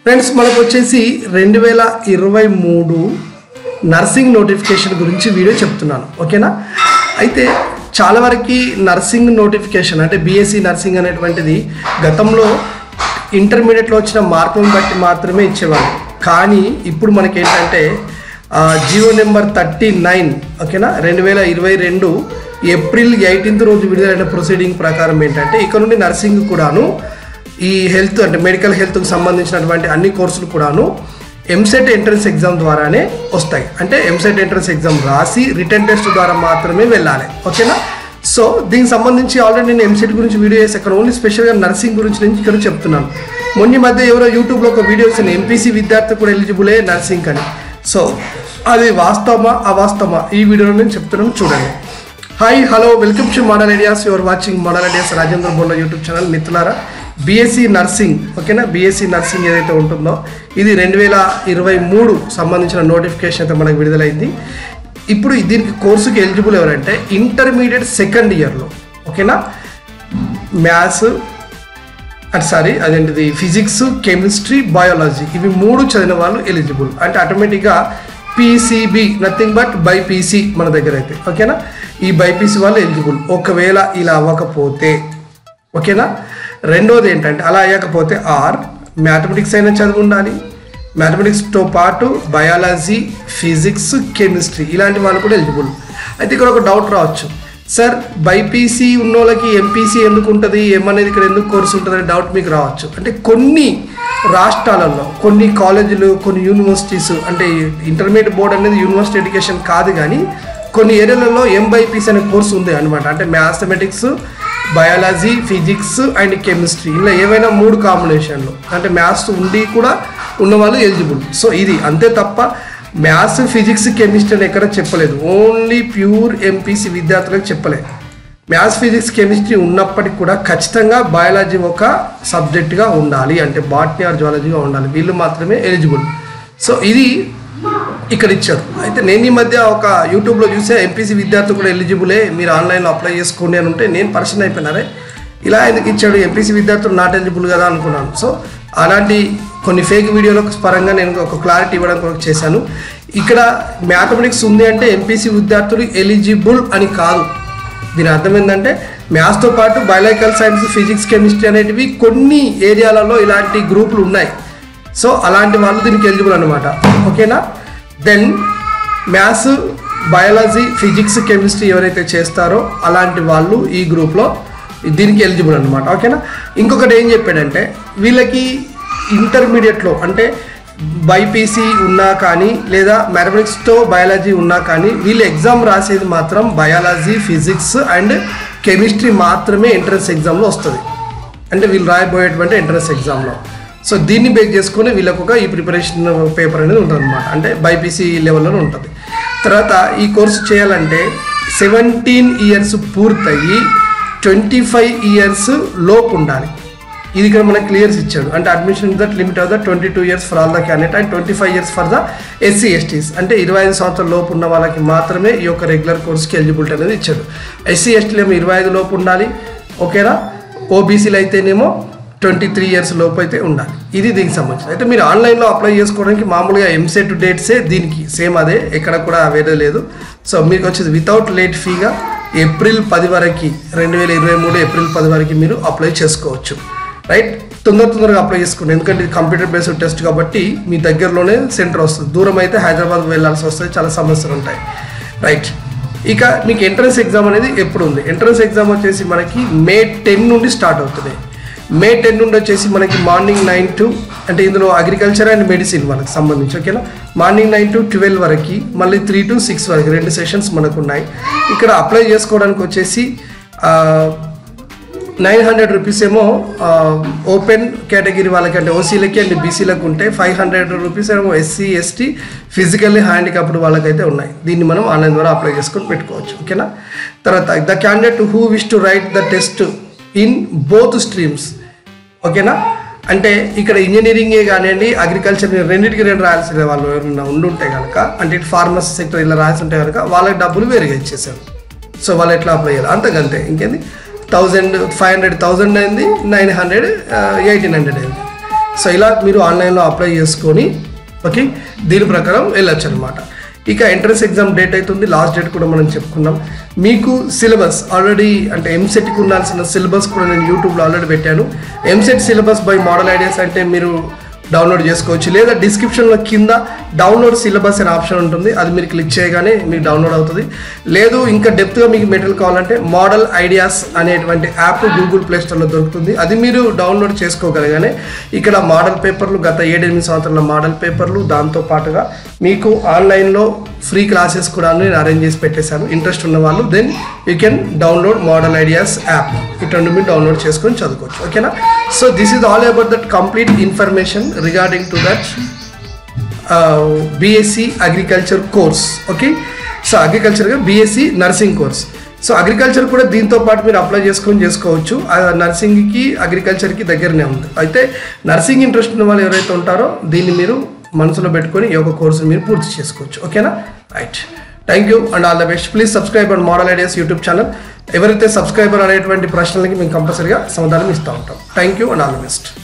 friends మనకు వచ్చేసి రెండు వేల ఇరవై మూడు నర్సింగ్ నోటిఫికేషన్ గురించి వీడియో చెప్తున్నాను ఓకేనా అయితే చాలా వరకు నర్సింగ్ నోటిఫికేషన్ అంటే బీఎస్సీ నర్సింగ్ అనేటువంటిది గతంలో ఇంటర్మీడియట్లో వచ్చిన మార్కులను బట్టి మాత్రమే ఇచ్చేవాళ్ళు కానీ ఇప్పుడు మనకేంటంటే జియో నెంబర్ థర్టీ నైన్ ఓకేనా రెండు వేల ఇరవై రెండు ఏప్రిల్ ఎయిటీన్త్ రోజు విడుదలైన ప్రొసీడింగ్ ప్రకారం ఏంటంటే ఇక్కడ నుండి నర్సింగ్ కూడాను ఈ హెల్త్ అంటే మెడికల్ హెల్త్కి సంబంధించినటువంటి అన్ని కోర్సులు కూడాను ఎంసెట్ ఎంట్రన్స్ ఎగ్జామ్ ద్వారానే వస్తాయి అంటే ఎంసెట్ ఎంట్రన్స్ ఎగ్జామ్ రాసి రిటర్న్ టెస్ట్ ద్వారా మాత్రమే వెళ్ళాలి ఓకేనా సో దీనికి సంబంధించి ఆల్రెడీ నేను ఎంసెట్ గురించి వీడియో చేసి అక్కడ ఓన్లీ స్పెషల్గా నర్సింగ్ గురించి నేను ఇక్కడ చెప్తున్నాను మొన్న ఈ మధ్య ఎవరో యూట్యూబ్లో ఒక వీడియో వచ్చింది ఎంపీసీ విద్యార్థి కూడా ఎలిజిబులే నర్సింగ్ అని సో అది వాస్తవమా అవాస్తవమా ఈ వీడియోలో నేను చెప్తున్నాను చూడండి hi hello welcome to model ideas you're watching model ideas Rajendra Bolla YouTube channel మిత్రులారా బీఎస్సీ నర్సింగ్ ఓకేనా బీఎస్సీ నర్సింగ్ ఏదైతే ఉంటుందో ఇది రెండు వేల ఇరవై మూడు సంబంధించిన నోటిఫికేషన్ అయితే మనకు విడుదలైంది ఇప్పుడు దీనికి కోర్సుకి ఎలిజిబుల్ ఎవరంటే ఇంటర్మీడియట్ సెకండ్ ఇయర్లో ఓకేనా మ్యాథ్స్ అంటే సారీ అదేంటిది ఫిజిక్స్ కెమిస్ట్రీ బయాలజీ ఇవి మూడు చదివిన వాళ్ళు ఎలిజిబుల్ అంటే ఆటోమేటిక్గా పీసీబీ నథింగ్ బట్ బైపీసీ మన దగ్గర అయితే ఓకేనా ఈ బైపీసీ వాళ్ళు ఎలిజిబుల్ ఒకవేళ ఇలా అవ్వకపోతే ఓకేనా రెండోది ఏంటంటే అలా అయ్యకపోతే ఆర్ మ్యాథమెటిక్స్ అయినా చదివి ఉండాలి మ్యాథమెటిక్స్తో పాటు బయాలజీ ఫిజిక్స్ కెమిస్ట్రీ ఇలాంటి వాళ్ళు కూడా ఎలిజిబుల్ అయితే ఇక్కడ ఒక డౌట్ రావచ్చు సార్ బైపీసీ ఉన్న వాళ్ళకి ఎంపీసీ ఎందుకు ఉంటుంది ఏమనేది ఇక్కడ ఎందుకు కోర్సు ఉంటుంది అనే డౌట్ మీకు రావచ్చు అంటే కొన్ని రాష్ట్రాలలో కొన్ని కాలేజీలు కొన్ని యూనివర్సిటీస్ అంటే ఇంటర్మీడియట్ బోర్డ్ అనేది యూనివర్సిటీ ఎడ్యుకేషన్ కాదు కానీ కొన్ని ఏరియాలలో ఎంబైపీసీ అనే కోర్సు ఉంది అనమాట అంటే mathematics biology physics and chemistry ఇలా ఏవైనా మూడు కాంబినేషన్లు అంటే మ్యాథ్స్ ఉండి కూడా ఉన్నవాళ్ళు ఎలిజిబుల్ సో ఇది అంతే తప్ప మ్యాథ్స్ ఫిజిక్స్ కెమిస్ట్రీ అని ఎక్కడ చెప్పలేదు ఓన్లీ ప్యూర్ ఎంపీసీ విద్యార్థులకు చెప్పలేదు మ్యాథ్స్ ఫిజిక్స్ కెమిస్ట్రీ ఉన్నప్పటికీ కూడా ఖచ్చితంగా బయాలజీ ఒక సబ్జెక్ట్గా ఉండాలి అంటే బాటనీ ఆర్ జువాలజీగా ఉండాలి వీళ్ళు మాత్రమే ఎలిజిబుల్ సో ఇది ఇక్కడ ఇచ్చారు అయితే నేను ఈ మధ్య ఒక యూట్యూబ్లో చూసే ఎంపీసీ విద్యార్థులు కూడా ఎలిజిబులే మీరు ఆన్లైన్లో అప్లై చేసుకోండి అని ఉంటే నేను పర్సన్ అయిపోయినారే ఇలా ఎందుకు ఇచ్చాడు ఎంపీసీ విద్యార్థులు నాట్ ఎలిజిబుల్ కదా అనుకున్నాను సో అలాంటి కొన్ని ఫేక్ వీడియోల పరంగా నేను ఒక క్లారిటీ ఇవ్వడం కొరకు చేశాను ఇక్కడ మ్యాథమెటిక్స్ ఉంది అంటే ఎంపీసీ విద్యార్థులు ఎలిజిబుల్ అని కాదు దీని అర్థం ఏంటంటే మ్యాథ్స్తో పాటు బయాలజికల్ సైన్స్ ఫిజిక్స్ కెమిస్ట్రీ అనేటివి కొన్ని ఏరియాలలో ఇలాంటి గ్రూపులు ఉన్నాయి సో అలాంటి వాళ్ళు దీనికి ఎలిజిబుల్ అనమాట ఓకేనా then maths biology physics chemistry ఎవరైతే చేస్తారో అలాంటి వాళ్ళు ఈ గ్రూప్లో దీనికి ఎలిజిబుల్ అనమాట ఓకేనా ఇంకొకటి ఏం చెప్పాడంటే వీళ్ళకి ఇంటర్మీడియట్లో అంటే బైపీసీ ఉన్నా కానీ లేదా మ్యాథమెటిక్స్తో బయాలజీ ఉన్నా కానీ వీళ్ళు ఎగ్జామ్ రాసేది మాత్రం బయాలజీ ఫిజిక్స్ అండ్ కెమిస్ట్రీ మాత్రమే ఎంట్రన్స్ ఎగ్జామ్లో వస్తుంది అంటే వీళ్ళు రాయబోయేటువంటి ఎంట్రన్స్ ఎగ్జామ్లో సో దీన్ని బేస్ చేసుకొని వీళ్ళకు ఒక ఈ ప్రిపరేషన్ పేపర్ అనేది ఉంటుంది అనమాట అంటే బైపీసీ లెవెల్లో ఉంటుంది తర్వాత ఈ కోర్సు చేయాలంటే సెవెంటీన్ ఇయర్స్ పూర్తయి ట్వంటీ ఫైవ్ ఇయర్స్ లోపు ఉండాలి ఇది ఇక్కడ మనకు క్లియర్స్ ఇచ్చాడు అంటే admission that limit of the twenty two years for all the candidate and twenty five years for the SC STs అంటే ఇరవై ఐదు సంవత్సరాల లోపు ఉన్న వాళ్ళకి మాత్రమే ఈ యొక్క రెగ్యులర్ కోర్స్కి ఎలిజిబిలిటీ అనేది ఇచ్చాడు ఎస్సీ ఎస్టీలు ఏమో ఇరవై ఐదు లోపు ఉండాలి ఓకేనా ఓబీసీలు అయితేనేమో ట్వంటీ త్రీ ఇయర్స్ లోపు అయితే ఉండాలి ఇది దీనికి సంబంధించి అయితే మీరు ఆన్లైన్లో అప్లై చేసుకోవడానికి మామూలుగా ఎంసెట్ డేట్సే దీనికి సేమ్ అదే ఎక్కడ కూడా వేరే లేదు సో మీకు వచ్చేది వితౌట్ లేట్ ఫీగా ఏప్రిల్ పది వరకు రెండు వేల ఇరవై మూడు ఏప్రిల్ పది వరకు మీరు అప్లై చేసుకోవచ్చు రైట్ తొందర తొందరగా అప్లై చేసుకోండి ఎందుకంటే ఇది కంప్యూటర్ బేస్డ్ టెస్ట్ కాబట్టి మీ దగ్గరలోనే సెంటర్ వస్తుంది దూరం అయితే హైదరాబాద్ వెళ్ళాల్సి వస్తుంది చాలా సమస్యలు ఉంటాయి రైట్ ఇక మీకు ఎంట్రన్స్ ఎగ్జామ్ అనేది ఎప్పుడు ఉంది ఎంట్రన్స్ ఎగ్జామ్ వచ్చేసి మనకి మే టెన్ నుండి స్టార్ట్ అవుతుంది మే టెన్ నుండి వచ్చేసి మనకి మార్నింగ్ నైన్ టు అంటే ఇందులో అగ్రికల్చర్ అండ్ మెడిసిన్ వాళ్ళకి సంబంధించి ఓకేనా మార్నింగ్ నైన్ టు ట్వెల్వ్ వరకు మళ్ళీ త్రీ టు సిక్స్ వరకు రెండు సెషన్స్ మనకు ఉన్నాయి ఇక్కడ అప్లై చేసుకోవడానికి వచ్చేసి నైన్ హండ్రెడ్ రూపీస్ ఏమో ఓపెన్ కేటగిరీ వాళ్ళకి అంటే ఓసీలకి అండ్ బీసీలకు ఉంటే ఫైవ్ హండ్రెడ్ రూపీస్ ఏమో ఎస్సీ ఎస్టీ ఫిజికల్లీ హ్యాండిక్యాప్డ్ వాళ్ళకైతే ఉన్నాయి దీన్ని మనం ఆన్లైన్ ద్వారా అప్లై చేసుకొని పెట్టుకోవచ్చు ఓకేనా తర్వాత the candidate who wish to write the test in both streams ఓకేనా అంటే ఇక్కడ ఇంజనీరింగే కానివ్వండి అగ్రికల్చర్ రెండింటికి రెండు రాయాల్సిన వాళ్ళు ఎవరైనా ఉండుంటే కనుక అంటే ఇటు ఫార్మసీ సెక్టర్ ఇలా రాసి ఉంటే కనుక వాళ్ళకి డబ్బులు వేరుగా ఇచ్చేసారు సో వాళ్ళు ఎట్లా అప్లై చేయాలి అంతకంతే ఇంకేంది థౌజండ్ ఫైవ్ హండ్రెడ్ థౌజండ్ అయింది నైన్ హండ్రెడ్ ఎయిటీన్ హండ్రెడ్ అయింది సో ఇలా మీరు ఆన్లైన్లో అప్లై చేసుకొని ఓకే దీని ప్రకారం వెళ్ళొచ్చు అనమాట ఇక ఎంట్రన్స్ ఎగ్జామ్ డేట్ అవుతుంది లాస్ట్ డేట్ కూడా మనం చెప్పుకున్నాం మీకు సిలబస్ ఆల్రెడీ అంటే ఎంసెట్కి ఉండాల్సిన సిలబస్ కూడా నేను యూట్యూబ్లో ఆల్రెడీ పెట్టాను EAMCET syllabus by model ideas అంటే మీరు డౌన్లోడ్ చేసుకోవచ్చు లేదా డిస్క్రిప్షన్లో కింద డౌన్లోడ్ సిలబస్ అనే ఆప్షన్ ఉంటుంది అది మీరు క్లిక్ చేయగానే మీకు డౌన్లోడ్ అవుతుంది లేదు ఇంకా డెప్త్గా మీకు మెటీరియల్ కావాలంటే మోడల్ ఐడియాస్ అనేటువంటి యాప్ గూగుల్ ప్లే స్టోర్లో దొరుకుతుంది అది మీరు డౌన్లోడ్ చేసుకోగలగానే ఇక్కడ మోడల్ పేపర్లు గత ఏడెనిమిది సంవత్సరాల మోడల్ పేపర్లు దాంతో పాటుగా మీకు ఆన్లైన్లో ఫ్రీ క్లాసెస్ కూడా నేను అరేంజ్ చేసి పెట్టేశాను ఇంట్రెస్ట్ ఉన్న వాళ్ళు then you can download model ideas app ఇటువంటి మీరు డౌన్లోడ్ చేసుకొని చదువుకోవచ్చు ఓకేనా so this is all about that complete information regarding to that BSc agriculture course okay so అగ్రికల్చర్గా BSc nursing course so agriculture కూడా దీంతో పాటు మీరు అప్లై చేసుకొని చేసుకోవచ్చు ఆ నర్సింగ్కి అగ్రికల్చర్కి దగ్గరనే ఉంది అయితే నర్సింగ్ ఇంట్రెస్ట్ ఉన్న వాళ్ళు ఎవరైతే ఉంటారో దీన్ని మీరు మనసులో పెట్టుకొని ఈ యొక్క కోర్సుని మీరు పూర్తి చేసుకోవచ్చు ఓకేనా right thank you and all the best please subscribe and model ideas YouTube channel ఎవరైతే సబ్స్క్రైబర్ అనేటువంటి ప్రశ్నలకి మేము కంపల్సరీగా సమాధానం ఇస్తూ ఉంటాం thank you and all the best